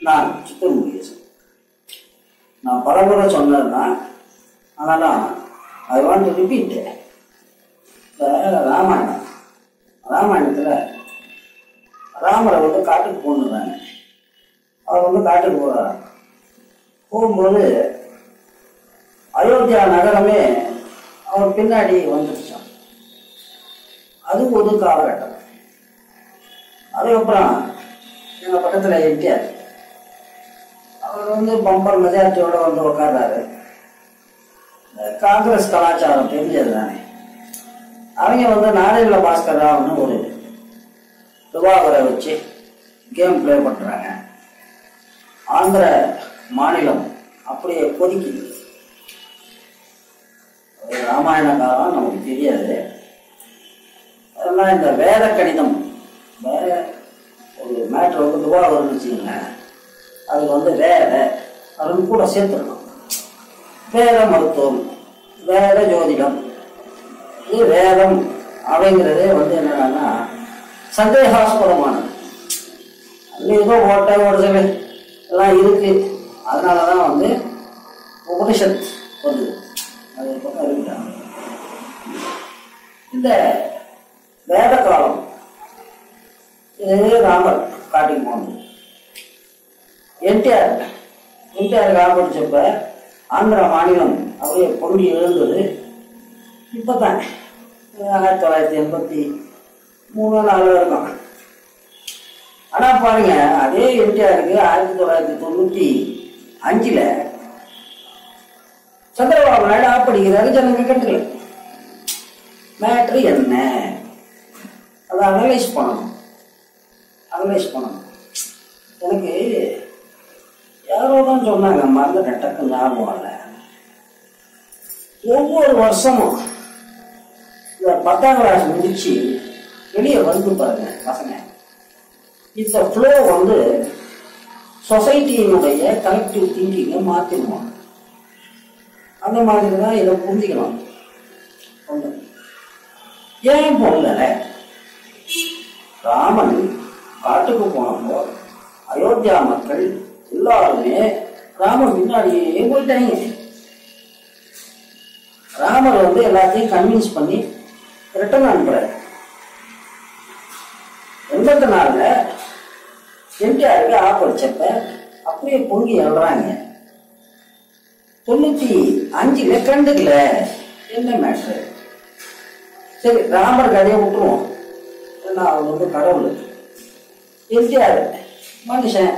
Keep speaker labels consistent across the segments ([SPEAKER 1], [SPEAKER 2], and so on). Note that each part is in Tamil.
[SPEAKER 1] நான் சித்தூர் முருகேசன் நான் பல முறை சொன்னதுதான் ஆனாலும் ஐ வாண்ட் டு ரிப்பீட் இந்த ராமாயணம் ராமாயணத்தில் ராமரை வந்து காட்டுக்கு போகணுறாங்க அவர் வந்து காட்டுக்கு போகிறார் போகும்போது அயோத்தியா நகரமே அவர் பின்னாடி வந்துருச்சான் அது ஒரு காலகட்டம் அதுக்கப்புறம் எங்கள் பக்கத்தில் என்டிஆர் அவர் வந்து பம்பர் மெஜாரிட்டியோட வந்து உட்கார்றாரு இந்த காங்கிரஸ் கலாச்சாரம் தெரிஞ்சது தானே அவங்க வந்து நாராயண பாஸ்கர் ராவ்னு ஒரு துபாகரை வச்சு கேம் ப்ளே பண்ணுறாங்க ஆந்திர மாநிலம் அப்படியே கொதிக்குது அது ராமாயண காலம் நமக்கு தெரியாது அதெல்லாம் இந்த வேத கணிதம் வேற ஒரு மேட்ரு வந்து துபாகர்னு வச்சுக்கோங்களேன் அதுக்கு வந்து வேத அதுன்னு கூட சேர்த்துடணும் வேத மருத்துவம் வேத ஜோதிடம் இது வேதம் அப்படிங்கிறதே வந்து என்னன்னா சந்தேகாஸ்பதமானது அது ஏதோ ஓட்ட ஒரு சில எல்லாம் இருக்கு அதனால தான் வந்து உபனிஷத் வருது அது ஒரு பக்கம் இருக்கட்டும் இந்த வேத காலம் இது ராமர் காட்டிக்கு போனது என்டிஆர் என்டிஆர் காப்பிடிச்சப்ப ஆந்திர மாநிலம் அப்படியே பொங்கி எழுந்தது இப்போதான் ஆயிரத்தி தொள்ளாயிரத்தி எண்பத்தி மூணு நாலு இருக்கும் ஆனா பாருங்க அதே என்டிஆருக்கு ஆயிரத்தி தொள்ளாயிரத்தி தொண்ணூத்தி அஞ்சுல சந்திரபாபு நாயுடு ஆப்படிக்கிறாரு ஜனங்க கட்டுல மேட்ரு என்ன அதை அனலைஸ் பண்ணணும் அனலைஸ் பண்ணணும் எனக்கு யாரோ தான் சொன்னாங்க மறந்துட்டேன் டக்கு ஞாபகம் இல்லை ஒவ்வொரு வருஷமும் இந்த பத்தாம் கிளாஸ் முடிச்சு வெளியே வந்து பாருங்க பசங்க இந்த ஃப்ளோ வந்து சொசைட்டியினுடைய கலெக்டிவ் திங்கிங்கை மாற்றிடுவாங்க அந்த மாதிரி தான் இதை புரிஞ்சுக்கணும் ஒண்ணு. ஏன் போகல ராமன் காட்டுக்கு போனப்போ அயோத்தியா மக்கள் எல்லாருமே ராமன் முன்னாடியே போயிட்டாங்க ராமர் வந்து எல்லாத்தையும் கன்வின்ஸ் பண்ணி ரிட்டர்ன் அனுப்புறாரு எண்பத்தி நாலுல எம்ஜிஆருக்கு ஆப்படிச்சப்ப அப்படியே பொங்கி எழுறாங்க தொண்ணூத்தி அஞ்சுல கண்டுக்கல என்ன மேட்ரு சரி ராமர் கதையை விட்டுருவோம் ஏன்னா அவர் வந்து கடவுள் எம்ஜிஆர் மனுஷன்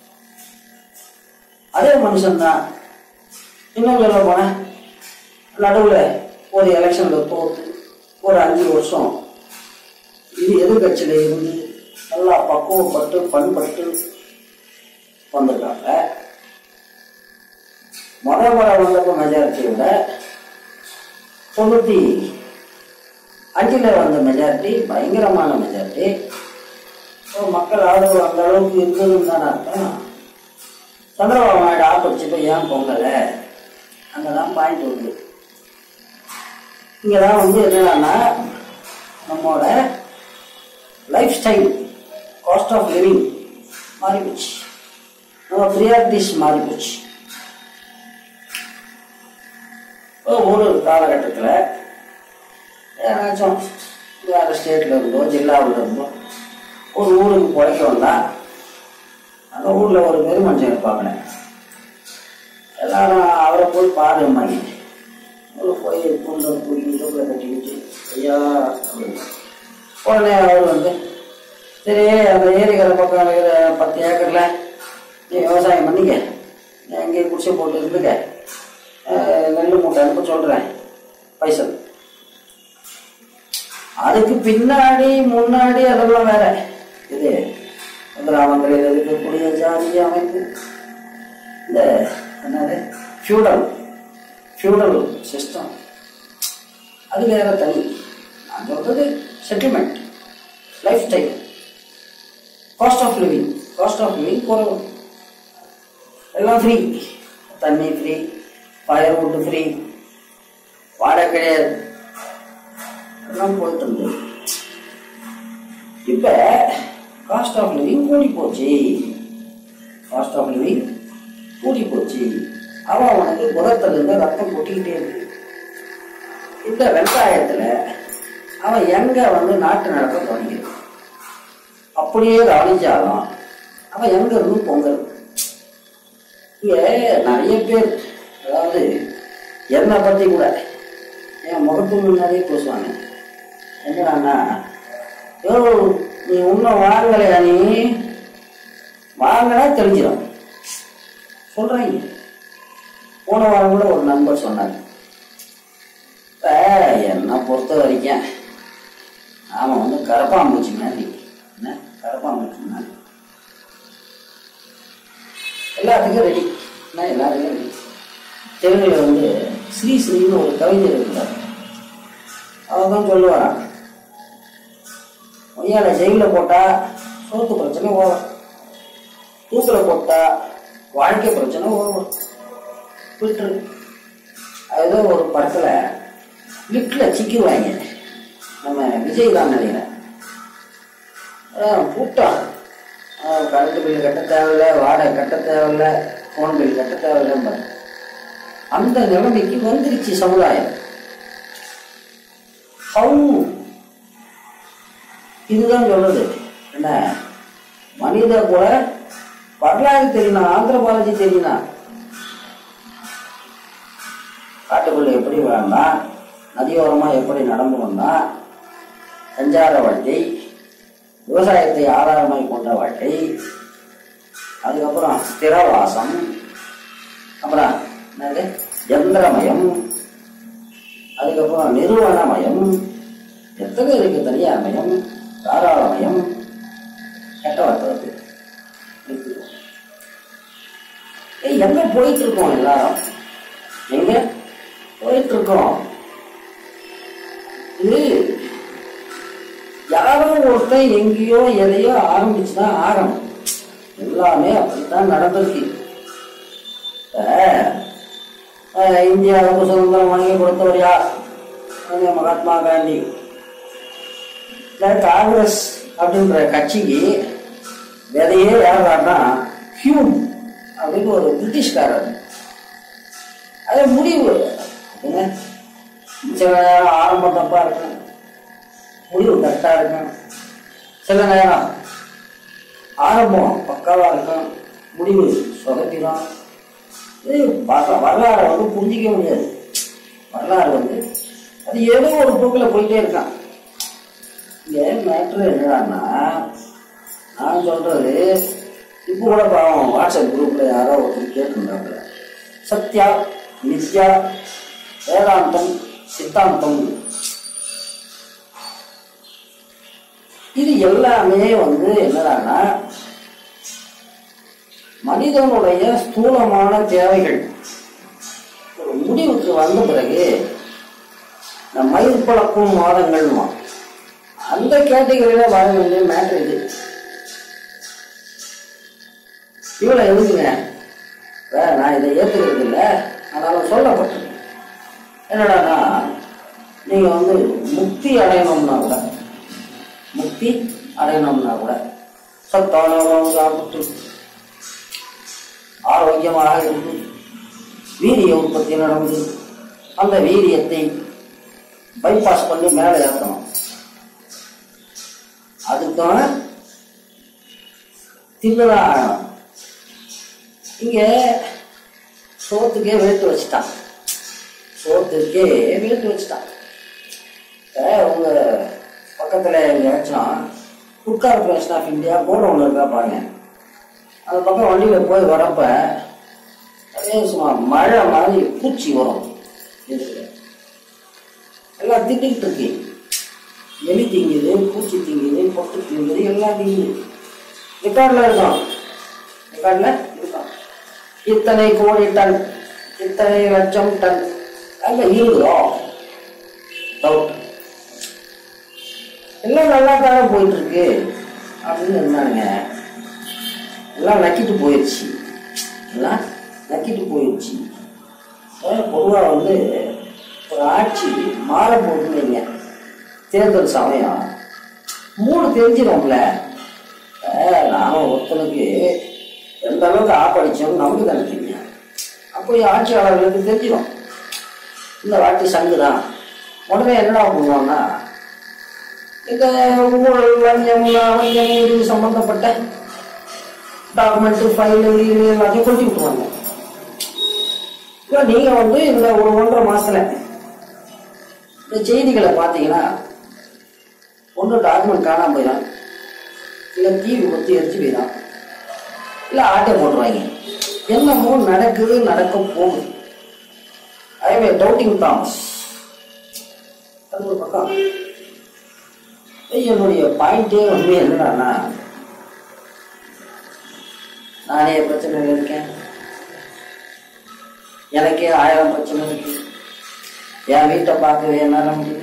[SPEAKER 1] அதே மனுஷன் தான் இன்னும் சொல்ல போனேன் நடுவில் ஒரு எலெக்ஷன்ல தோத்து ஒரு அஞ்சு வருஷம் இது எதிர்கட்சியில இருந்து நல்லா பக்குவப்பட்டு பண்பட்டு வந்திருக்காங்க முத முறை வந்தப்ப மெஜாரிட்டி விட தொண்ணூத்தி அஞ்சுல வந்த மெஜாரிட்டி பயங்கரமான மெஜாரிட்டி மக்கள் ஆதரவு அந்த அளவுக்கு இருந்ததுன்னு தானே அர்த்தம் சந்திரபாபு நாயுடு ஆப்படிச்சப்ப ஏன் பொங்கல அங்கதான் பாயிண்ட் வருது இங்கதான் வந்து என்னன்னா நம்மோட lifestyle cost of living மாறி போச்சு நம்ம ப்ரியாரிட்டிஸ் மாறி போச்சு ஒரு காலகட்டத்தில் யாராச்சும் வேறு ஸ்டேட்டில் இருந்தோ ஜில்லாவில் இருந்தோ ஒரு ஊருக்கு பிழைக்க வந்தா அந்த ஊரில் ஒரு பெருமனுஷன் இருப்பாங்களே எல்லாரும் அவரை போய் பாருமாங்க ஒரு போய் புண்டை தூக்கி இடுப்பில் கட்டிக்கிட்டு ஐயா அப்படின்னு. உடனே அவர் வந்து சரி அந்த ஏரிக்கரை பக்கம் இருக்கிற பத்து ஏக்கர்ல நீ விவசாயம் பண்ணிக்க நீ அங்கேயே குடிசை போட்டு இருந்துக்க அஹ் நெல் மூட்டை அனுப்ப சொல்றேன் பைசல் அதுக்கு பின்னாடி முன்னாடி அதெல்லாம் வேற இது கிராமங்களில் இருக்கக்கூடிய ஜாதி அமைப்பு இந்த என்னது ஃபியூடல் ஃபியூடல் சிஸ்டம் அது வேற தனி நான் சொல்றது settlement lifestyle cost of living cost of living குறைவு எல்லாம் ஃப்ரீ தண்ணி ஃப்ரீ ஃபயர்வுட் ஃப்ரீ வாடகை கிடையாது எல்லாம் போயிட்டு இருந்தது இப்ப காஸ்ட் ஆஃப் லிவிங் கூடி போச்சு காஸ்ட் ஆஃப் லிவிங் கூடி போச்சு அவன் அவனுக்கு புறத்துல இருந்து ரத்தம் கொட்டிக்கிட்டே இருக்கு இந்த வெங்காயத்துல அவன் எங்க வந்து நாட்டு நடக்க தொடங்கிடும் அப்படியே கவனிச்சாலும் அவன் எங்க இருந்து பொங்கல் இங்க நிறைய பேர் அதாவது என்னை பத்தி கூட என் முகத்துக்கு முன்னாடியே பேசுவாங்க என்னடான்னா யோ நீ இன்னும் வாங்கலையா நீ வாங்கினா தெரிஞ்சிடும் சொல்றாங்க போன வாரம் கூட ஒரு நண்பர் சொன்னார் இப்ப என்னை பொறுத்த வரைக்கும் அவன் வந்து கரப்பாம்பூச்சி மாதிரி என்ன கரப்பாம்பூச்சி மாதிரி எல்லாத்துக்கும் ரெடி என்ன எல்லாத்துக்கும் ரெடி தெலுங்குல வந்து ஸ்ரீ ஸ்ரீன்னு ஒரு கவிஞர் இருக்கிறார் அவர் தான் சொல்லுவாராம் ஒய்யால ஜெயிலில் போட்டா சோத்து பிரச்சனை ஓடும் தூக்கில் போட்டா வாழ்க்கை பிரச்சனை ஓடும் விட்டுரு ஏதோ ஒரு படத்துல லிப்ட்ல சிக்கிடுவாங்க நம்ம விஜய் தான் நினைக்கிறேன் கூட்டம் கரண்ட் பில் கட்ட தேவையில்ல வாடகை கட்ட தேவையில்ல ஃபோன் பில் கட்ட தேவையில்ல அந்த நிலைமைக்கு வந்துருச்சு சமுதாயம் ஹவு இதுதான் சொல்றது என்ன மனித கூட வரலாறு தெரியணும் ஆந்திரபாலஜி தெரியணும் காட்டுக்குள்ள எப்படி வாழ்ந்தா நதியோரமா எப்படி நடந்து வந்தா சஞ்சார வாழ்க்கை விவசாயத்தை ஆதாரமாய் கொண்ட வாழ்க்கை அதுக்கப்புறம் ஸ்திரவாசம் அப்புறம் என்னது யந்திரமயம் அதுக்கப்புறம் நிறுவனமயம் எத்தனை இருக்கு தனியார் மயம் தாராளமயம் கெட்ட வார்த்தை வருது. ஏய், எங்க போயிட்டு இருக்கோம் எல்லாரும் எங்க போயிட்டு இருக்கோம் இது யாரோ ஒருத்தன் எங்கேயோ எதையோ ஆரம்பிச்சுதான் ஆரம்பம் எல்லாமே அப்படித்தான் நடந்திருக்கு இப்ப, அஹ், இந்தியாவுக்கு சுதந்திரம் வாங்கி கொடுத்தவர் யார் அது மகாத்மா காந்தி இந்த காங்கிரஸ் அப்படின்ற கட்சிக்கு விதையே யாருன்னா ஹியூம் அப்படின்னு ஒரு பிரிட்டிஷ்காரர் அது முடிவு என்ன சில நேரம் ஆரம்பம் தப்பா இருக்கும் முடிவு கரெக்டா இருக்கும் சில நேரம் ஆரம்பம் பக்காவா இருக்கும் முடிவு சொதப்பிடும் இது வர- வரலாறை வந்து புரிஞ்சிக்க முடியாது வரலாறு வந்து அது ஏதோ ஒரு போக்கில் போயிட்டே இருக்கான் இங்க மேட்ரு என்னடான்னா நான் சொல்றது இப்போ கூட பாவம் வாட்ஸ்அப் குரூப்ல யாரோ ஒருத்தர் கேட்டுருந்தாங்க சத்யா நித்யா வேதாந்தம் சித்தாந்தம் இது எல்லாமே வந்து என்னடான்னா மனிதனுடைய ஸ்தூலமான தேவைகள் ஒரு முடிவுக்கு வந்த பிறகு இந்த மயிர் பழக்கும் வாதங்கள்மா அந்த கேட்டகரியில வர வேண்டிய மேட்ரு இது இவ்வளோ எதுக்குங்க வேற நான் இதை ஏத்துக்கிறது இல்லை அதனால சொல்லப்பட்டிருக்கேன் என்னடான்னா நீங்க வந்து முக்தி அடையணும்னா கூட முக்தி அடையணும்னா கூட சத்தான உணவு சாப்பிட்டு ஆரோக்கியமாக இருந்து வீரிய உற்பத்தி நடந்து அந்த வீரியத்தை பைபாஸ் பண்ணி மேலே ஏற்றணும் அதுக்கான தின்னுதான் ஆகணும் இங்க சோத்துக்கே வேட்டு வச்சுட்டான் சோத்துக்கே வேட்டு வச்சுட்டான் இப்ப உங்க பக்கத்துல எங்கேயாச்சும் food corporation of India board ஒன்று இருக்கா பாருங்க அந்த பக்கம் வண்டியில போய் வரப்ப அதே சும்மா மழை மாதிரி பூச்சி வரும் இதுல. எல்லாம் திட்டிக்கிட்டு இருக்கு எலி திங்குது பூச்சி திங்குது பொட்டு திங்குது எல்லாம் திங்குது ரெக்கார்ட்ல இருக்கும் ரெக்கார்ட்ல இருக்கும் இத்தனை கோடி டன் இத்தனை லட்சம் டன் அங்க இருக்குதோ டவுட் எல்லாம் நல்லா தானே போயிட்டு இருக்கு அப்படின்னு இருந்தாங்க எல்லாம் நக்கிட்டு போயிடுச்சு எல்லாம் நக்கிட்டு போயிடுச்சு பொதுவாக வந்து ஒரு ஆட்சி மாற போகுதுன்னு வைங்க தேர்தல் சமயம் மூணு தெரிஞ்சிடும்ல அஹ் நானும் ஒருத்தனுக்கு எந்த அளவுக்கு ஆப்படிச்சோம் நமக்கு தானே தெரியும் அப்போ ஆட்சியாளர்களுக்கு தெரிஞ்சிடும் இந்த வாட்டி சங்கு தான் உடனே என்னடா பண்ணுவாங்கன்னா இந்த ஊழல் லஞ்சம் லஞ்சம் இது சம்பந்தப்பட்ட டாக்குமெண்ட் ஃபைல் எல்லாத்தையும் கொட்டி விட்டுருவாங்க இப்போ நீங்க வந்து இந்த ஒரு ஒன்றரை மாசத்துல இந்த செய்திகளை பார்த்தீங்கன்னா ஒன்று டாக்குமெண்ட் காணாம போயிடும் இல்லை தீ விபத்து எரிச்சு போயிடும் இல்லை ஆட்டை போட்டுருவாங்க என்னமோ நடக்குது நடக்க போகுது ஐ டவுட்டிங் தாமஸ் அது ஒரு பக்கம் என்னுடைய பாயிண்டே வந்து என்னடான்னா நானே பிரச்சனையில் இருக்கேன் எனக்கே ஆயிரம் பிரச்சனை இருக்கு என் வீட்டை பார்க்கவே என்னால முடியல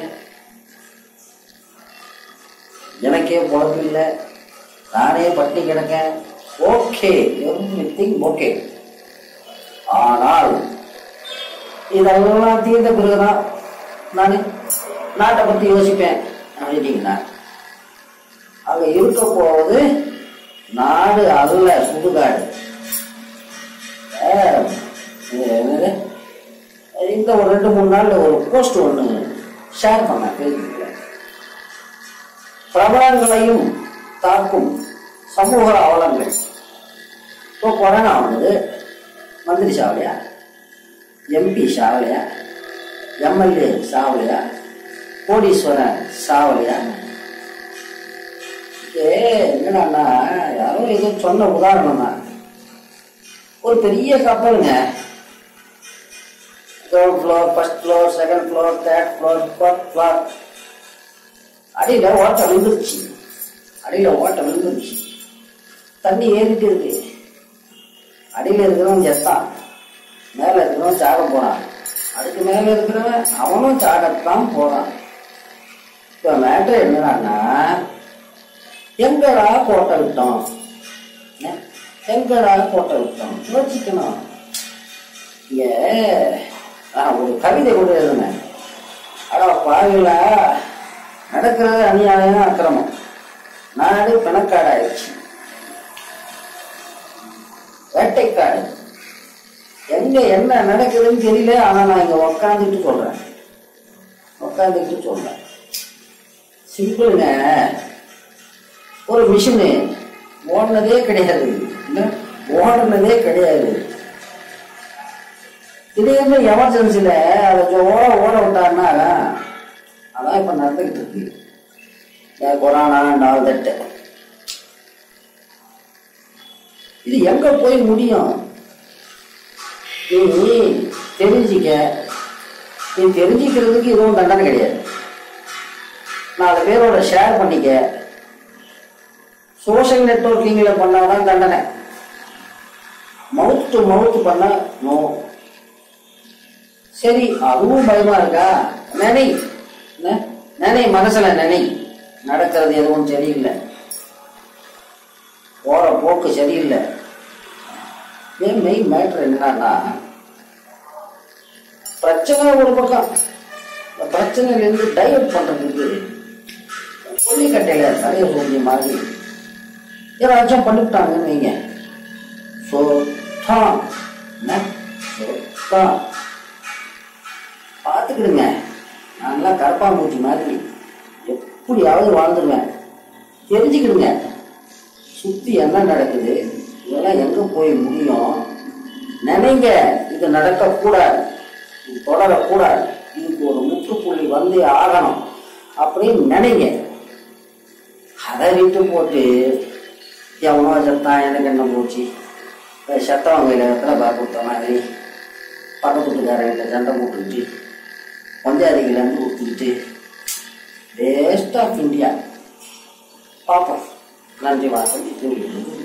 [SPEAKER 1] எனக்கே பொழப்பு இல்லை நானே பட்டி கிடக்கேன் ஓகே எவ்ரி திங் ஓகே ஆனால் இதெல்லாம் தீர்ந்த பிறகுதான் நான் நாட்டை பத்தி யோசிப்பேன் அப்படின்னீங்கன்னா அங்க இருக்க போவது நாடு அல்ல சுடுகாடு அஹ், இது என்னது? இந்த ஒரு ரெண்டு மூணு நாள்ல ஒரு போஸ்ட் ஒன்று ஷேர் பண்ணேன் ஃபேஸ்புக்கில் பிரபலங்களையும் தாக்கும் சமூக அவலங்கள் இப்போ கொரோனா வந்தது மந்திரி சாவலையா எம்பி சாவலையா எம்எல்ஏ சாவலையா கோடீஸ்வரன் சாவலையா ஏ என்னடான்னா யாரோ ஏதோ சொன்ன உதாரணம் தான் ஒரு பெரிய கப்பலுங்க ground floor first floor second floor third floor fourth floor அடியில் ஓட்டை விழுந்துருச்சு அடியில் ஓட்டை விழுந்துருச்சு தண்ணி ஏறிட்டு இருக்கு அடியில் இருக்கிறவன் செத்தான் மேலே இருக்கிறவன் சாக போறான் அதுக்கு மேலே இருக்கிறவன் அவனும் சாகத்தான் போறான் இப்போ மேட்ரு என்னடான்னா எங்கடா கோட்டை விட்டோம் என்ன? எங்கடா கோட்டை விட்டோம் யோசிக்கணும் இங்க நான் ஒரு கவிதை கூட எழுதினேன் அடா பாவில நடக்கிறது அநியாயம் அக்கிரமம் நாடு பிணக்காடாயிடுச்சு வேட்டைக்காடு எங்க என்ன நடக்குதுன்னு தெரியல ஆனா நான் இங்க உக்காந்துட்டு சொல்றேன் உக்காந்துட்டு சொல்றேன் சிம்பிளுங்க ஒரு மிஷினு ஓடுனதே கிடையாது இல்ல ஓடுனதே கிடையாது திடீர்னு எமர்ஜென்சில அதை ஜோ- ஓட ஓட விட்டாருன்னா அதான் இப்ப நடந்துகிட்டு இருக்கு இந்த கொரோனா நாள் தட்டு இது எங்க போய் முடியும் நீ தெரிஞ்சிக்க நீ தெரிஞ்சுக்கிறதுக்கு எதுவும் தண்டனை கிடையாது நாலு பேரோட ஷேர் பண்ணிக்க சோஷியல் நெட்ஒர்க்கிங்கில் பண்ணாதான் தண்டனை மவுத் டு மவுத் பண்ண நோ சரி அதுவும் பயமா இருக்கா நினை என்ன? நினை மனசுல நினை நடக்கிறது எதுவும் சரியில்லை போற போக்கு சரியில்லை ஏன் மெயின் மேட்ரு என்னன்னா பிரச்சனை ஒரு பக்கம் இந்த பிரச்சனையிலேருந்து டைவர்ட் பண்றதுக்கு கொல்லிக்கட்டையில தலையை சொல்லி மாதிரி ஏதாச்சும் பண்ணிவிட்டாங்கன்னு வைங்க சொத்தான் என்ன சொத்தான் பார்த்துக்கிடுங்க நான்லாம் கரப்பாம்பூச்சி மாதிரி எப்படியாவது வாழ்ந்துருவேன் தெரிஞ்சுக்கிடுங்க சுத்தி என்ன நடக்குது இதெல்லாம் எங்க போய் முடியும் நினைங்க இது நடக்கக்கூடாது இது தொடரக்கூடாது இதுக்கு ஒரு முற்றுப்புள்ளி வந்தே ஆகணும் அப்படின்னு நினைங்க அதை விட்டு போட்டு எவனோ செத்தான் எனக்கு என்ன போச்சு செத்தவங்க இடத்துல பார்க்க மாதிரி பக்கத்து வீட்டுக்காரங்கிட்ட சண்டை போட்டுக்கிட்டு பஞ்சாயத்துலேருந்து கொடுத்துக்கிட்டு வேஸ்ட் ஆஃப் இந்தியா பார்ப்போம் நன்றி வணக்கம் இது